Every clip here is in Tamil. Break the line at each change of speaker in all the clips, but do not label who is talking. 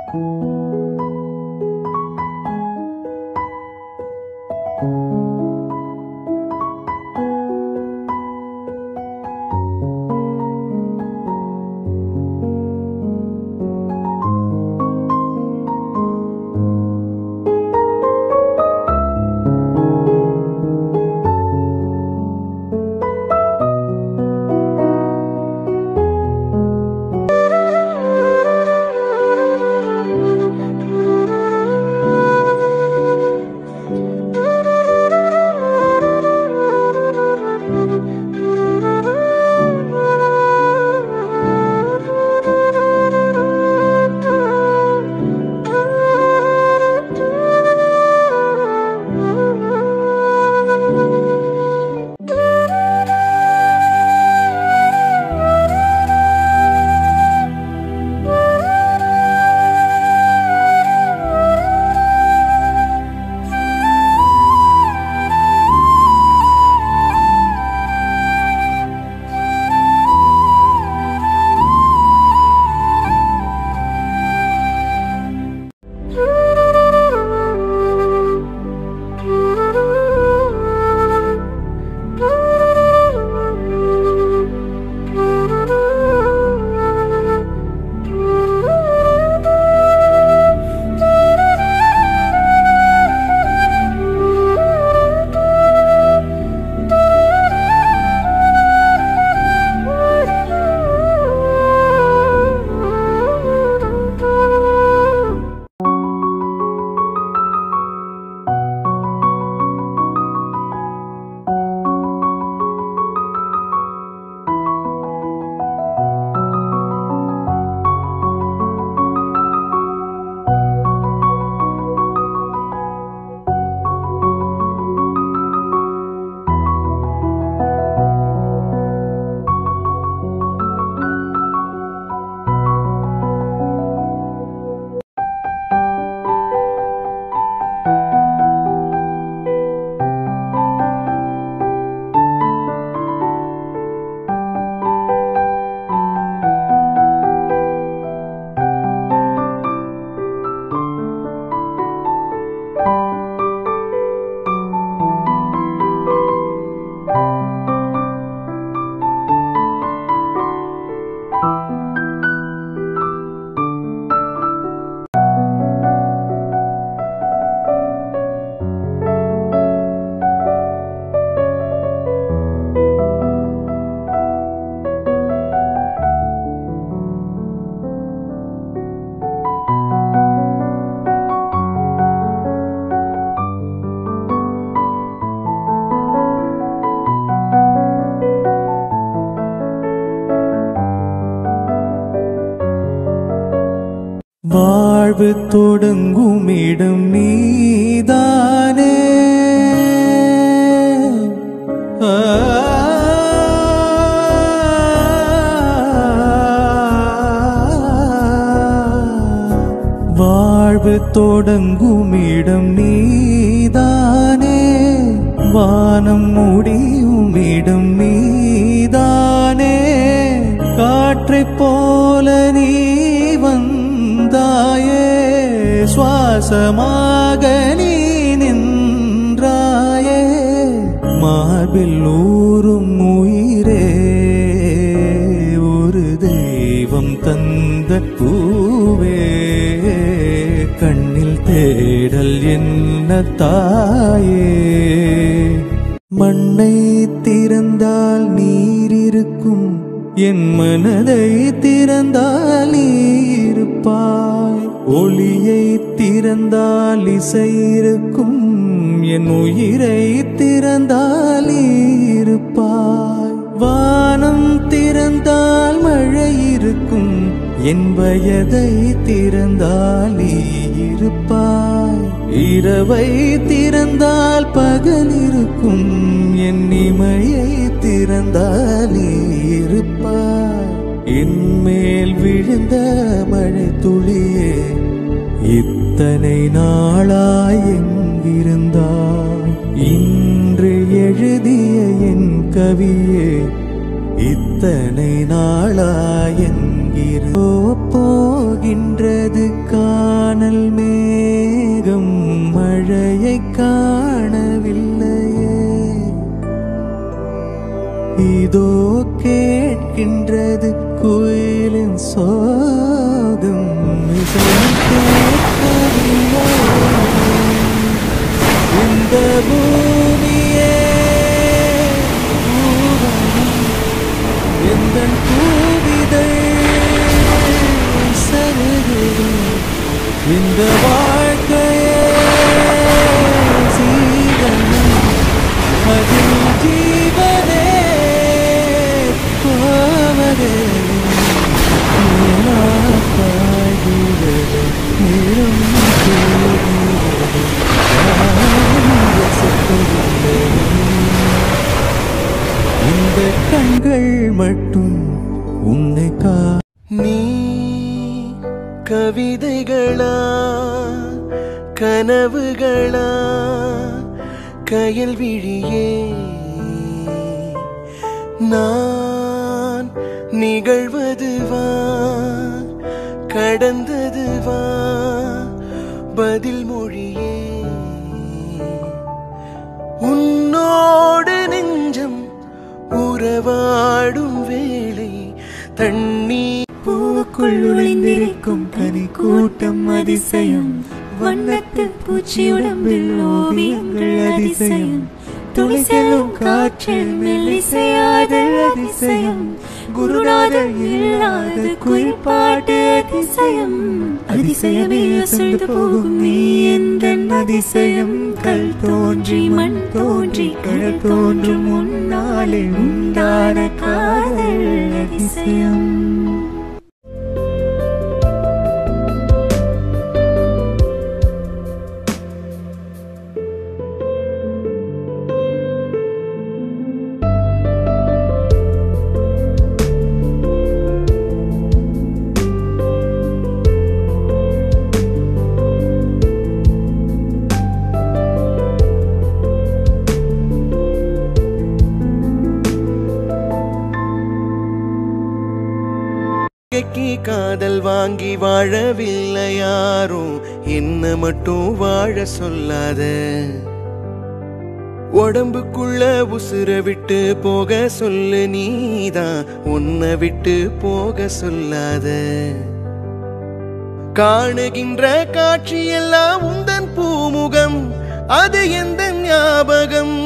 வாழ்வு தொடங்கும் இடம் நீதானே ஆ. வாழ்வு தொடங்கும் இடம் நீதானே வானம் முடியும் இடம் நீதானே காற்றைப் போல நீ வந்தாயே சுவாசமாக நீ நின்றாயே மார்பில் ஊறும் உயிரே ஒரு தெய்வம் தந்த பூவே கண்ணில் தேடல் என்ன தாயே மண்ணை திறந்தால் நீர் இருக்கும் என் மனதை திறந்தால் நீ இருப்பாய் ஒளியை திறந்தால் இசை இருக்கும் என் உயிரை திறந்தால் நீ இருப்பாய் வானம் திறந்தால் மழை இருக்கும் என் வயதை திறந்தால் நீ இருப்பாய் இரவை திறந்தால் பகல் இருக்கும் என் இமையை திறந்தால் நீ இருப்பாய் என் மேல் விழுந்த மழை துளியே இத்தனை நாளாய் எங்கிருந்தாய் இன்று எழுதிய என் கவியே இத்தனை நாளாய் என்கிறோ போகின்றது கா காணல் மேகம் மழையை காணவில்லையே இதோ கேட்கின்றது குயிலின் சோகம் இசை கேட்கவில்லை. இந்த பூமியே பூவனம் எந்தன் பூவிதழ் சருகுது இந்த வாழ்க்கையே சீதனம் அதில் ஜீவனே போவதே பாய்கிறது நிறம் போகிறது யாரும் ரசிப்பதில்லை. இந்த கண்கள் மட்டும் உன்னை கா
நீ கவிதைகளா கனவுகளா கயல் விழியே நான் நிகழ்வதுவா கடந்ததுவா பதில் மொழியே உன்னோடு நெஞ்சம் உறவாடும் வேளை தண்ணீர்
பூவுக்குள் ஒளிந்திருக்கும் கனி கூட்டம் அதிசயம்
வண்ணத்து பூச்சி உடம்பில் ஓவியங்கள் அதிசயம் துளி செல்லும் காற்றில் மெல்லிசையாத அதிசயம் குருநாதர் இல்லாத குயில்பாட்டு அதிசயம் அதிசயமே அசைந்து போகும் நீ எந்த அதிசயம் கல் தோன்றி மண் தோன்றி கடல் தோன்றும் முன்னாலே உண்டான காதல் அதிசயம்
வாழ்க்கைக்கு காதல் வாங்கி வாழவில்லை யாரும் என்ன மட்டும் வாழ சொல்லாத உடம்புக்குள்ள உசுர விட்டு போக சொல்லு நீதான் உன்னை விட்டு போக சொல்லாத காணுகின்ற காட்சியெல்லாம் உந்தன் பூமுகம் அது எந்த ஞாபகம்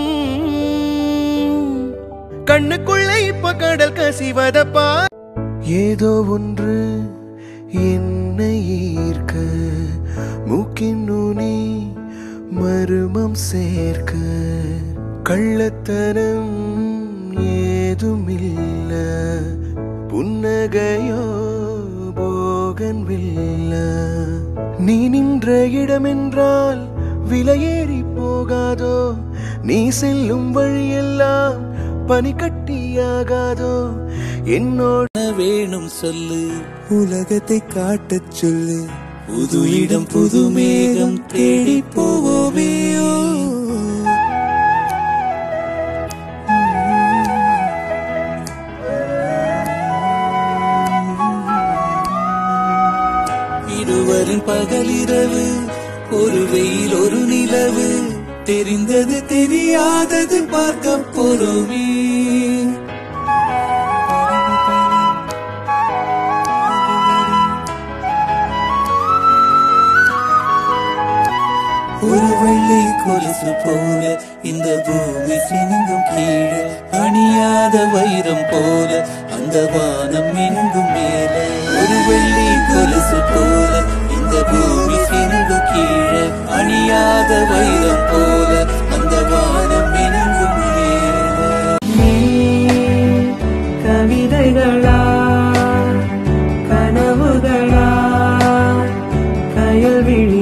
கண்ணுக்குள்ள இப்ப கடல் கசிவதப்பா ஏதோ ஒன்று என்னை ஈர்க்க மூக்கின் நுனி மருமம் சேர்க்க கள்ளத்தனம் ஏதுமில்ல புன்னகையோ போகன் வில்ல நீ நின்ற இடமென்றால் விலையேறி போகாதோ நீ செல்லும் வழியெல்லாம் பனிக்கட்டியாகாதோ என்னோட
வேணும் சொல்லு உலகத்தை காட்டச் சொல்லு புது இடம் புது மேகம் தேடி போவோமேயோ இருவரின் பகலிரவு ஒரு வெயில் ஒரு நிலவு தெரிந்தது தெரியாதது பார்க்க போறோமே ஒரு வெள்ளை கொலுசு போல இந்த பூமி சினுங்கும் கீழே அணியாத வைரம் போல அந்த வானம் மினுங்கும் மேல ஒரு வெள்ளி கொலுசு போல இந்த பூமி சினுங்கும் கீழே அணியாத வைரம் போல அந்த வானம் மினுங்கும் மேல
கவிதைகளா கனவுகளா கயல்விழி